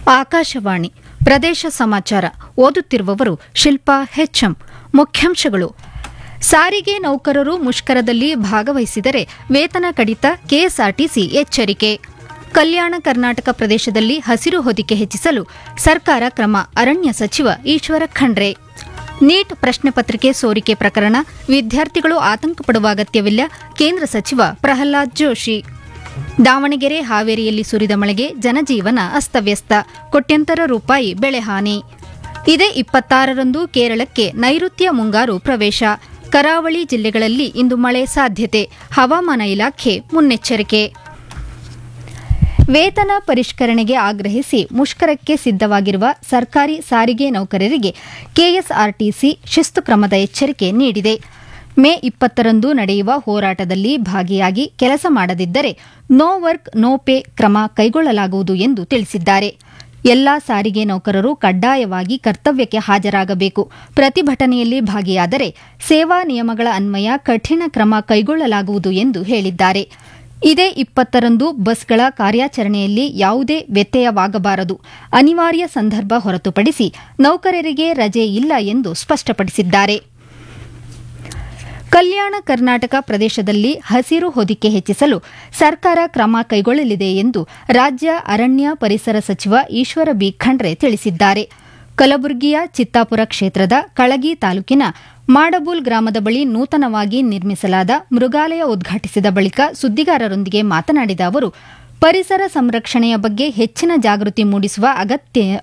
ಆಕಾಶವಾಣಿ ಪ್ರದೇಶ ಸಮಾಚಾರ ಓದುತ್ತಿರುವವರು ಶಿಲ್ಪಾ ಹೆಚ್ಎಂ ಮುಖ್ಯಾಂಶಗಳು ಸಾರಿಗೆ ನೌಕರರು ಮುಷ್ಕರದಲ್ಲಿ ಭಾಗವಹಿಸಿದರೆ ವೇತನ ಕಡಿತ ಕೆಎಸ್ಆರ್ಟಿಸಿ ಎಚ್ಚರಿಕೆ ಕಲ್ಯಾಣ ಕರ್ನಾಟಕ ಪ್ರದೇಶದಲ್ಲಿ ಹಸಿರು ಹೊದಿಕೆ ಹೆಚ್ಚಿಸಲು ಸರ್ಕಾರ ಕ್ರಮ ಅರಣ್ಯ ಸಚಿವ ಈಶ್ವರ ಖಂಡ್ರೆ ನೀಟ್ ಪ್ರಶ್ನೆ ಪತ್ರಿಕೆ ಸೋರಿಕೆ ಪ್ರಕರಣ ವಿದ್ಯಾರ್ಥಿಗಳು ಆತಂಕ ಪಡುವ ಅಗತ್ಯವಿಲ್ಲ ಕೇಂದ್ರ ಸಚಿವ ಪ್ರಹ್ಲಾದ್ ಜೋಶಿ ದಾವಣಗೆರೆ ಹಾವೇರಿಯಲ್ಲಿ ಸುರಿದ ಮಳೆಗೆ ಜನಜೀವನ ಅಸ್ತವ್ಯಸ್ತ ಕೋಟ್ಯಂತರ ರೂಪಾಯಿ ಬೆಳೆ ಹಾನಿ ಇದೇ ಇಪ್ಪತ್ತಾರರಂದು ಕೇರಳಕ್ಕೆ ನೈಋತ್ಯ ಮುಂಗಾರು ಪ್ರವೇಶ ಕರಾವಳಿ ಜಿಲ್ಲೆಗಳಲ್ಲಿ ಇಂದು ಮಳೆ ಸಾಧ್ಯತೆ ಹವಾಮಾನ ಇಲಾಖೆ ಮುನ್ನೆಚ್ಚರಿಕೆ ವೇತನ ಪರಿಷ್ಕರಣೆಗೆ ಆಗ್ರಹಿಸಿ ಮುಷ್ಕರಕ್ಕೆ ಸಿದ್ದವಾಗಿರುವ ಸರ್ಕಾರಿ ಸಾರಿಗೆ ನೌಕರರಿಗೆ ಕೆಎಸ್ಆರ್ಟಿಸಿ ಶಿಸ್ತು ಕ್ರಮದ ಎಚ್ಚರಿಕೆ ನೀಡಿದೆ ಮೇ ಇಪ್ಪತ್ತರಂದು ನಡೆಯುವ ಹೋರಾಟದಲ್ಲಿ ಭಾಗಿಯಾಗಿ ಕೆಲಸ ಮಾಡದಿದ್ದರೆ ನೋ ವರ್ಕ್ ನೋ ಪೇ ಕ್ರಮ ಕೈಗೊಳ್ಳಲಾಗುವುದು ಎಂದು ತಿಳಿಸಿದ್ದಾರೆ ಎಲ್ಲಾ ಸಾರಿಗೆ ನೌಕರರು ಕಡ್ಡಾಯವಾಗಿ ಕರ್ತವ್ಯಕ್ಕೆ ಹಾಜರಾಗಬೇಕು ಪ್ರತಿಭಟನೆಯಲ್ಲಿ ಭಾಗಿಯಾದರೆ ಸೇವಾ ನಿಯಮಗಳ ಅನ್ವಯ ಕಠಿಣ ಕ್ರಮ ಕೈಗೊಳ್ಳಲಾಗುವುದು ಎಂದು ಹೇಳಿದ್ದಾರೆ ಇದೇ ಇಪ್ಪತ್ತರಂದು ಬಸ್ಗಳ ಕಾರ್ಯಾಚರಣೆಯಲ್ಲಿ ಯಾವುದೇ ವ್ಯತ್ಯಯವಾಗಬಾರದು ಅನಿವಾರ್ಯ ಸಂದರ್ಭ ಹೊರತುಪಡಿಸಿ ನೌಕರರಿಗೆ ರಜೆ ಇಲ್ಲ ಎಂದು ಸ್ಪಷ್ಟಪಡಿಸಿದ್ದಾರೆ ಕಲ್ಯಾಣ ಕರ್ನಾಟಕ ಪ್ರದೇಶದಲ್ಲಿ ಹಸಿರು ಹೊದಿಕೆ ಹೆಚ್ಚಿಸಲು ಸರ್ಕಾರ ಕ್ರಮ ಕೈಗೊಳ್ಳಲಿದೆ ಎಂದು ರಾಜ್ಯ ಅರಣ್ಯ ಪರಿಸರ ಸಚಿವ ಈಶ್ವರ ಬಿ ಖಂಡ್ರೆ ತಿಳಿಸಿದ್ದಾರೆ ಕಲಬುರಗಿಯ ಚಿತ್ತಾಪುರ ಕ್ಷೇತ್ರದ ಕಳಗಿ ತಾಲೂಕಿನ ಮಾಡಬೂಲ್ ಗ್ರಾಮದ ಬಳಿ ನೂತನವಾಗಿ ನಿರ್ಮಿಸಲಾದ ಮೃಗಾಲಯ ಉದ್ಘಾಟಿಸಿದ ಬಳಿಕ ಸುದ್ದಿಗಾರರೊಂದಿಗೆ ಮಾತನಾಡಿದ ಅವರು ಪರಿಸರ ಸಂರಕ್ಷಣೆಯ ಬಗ್ಗೆ ಹೆಚ್ಚಿನ ಜಾಗೃತಿ ಮೂಡಿಸುವ ಅಗತ್ಯ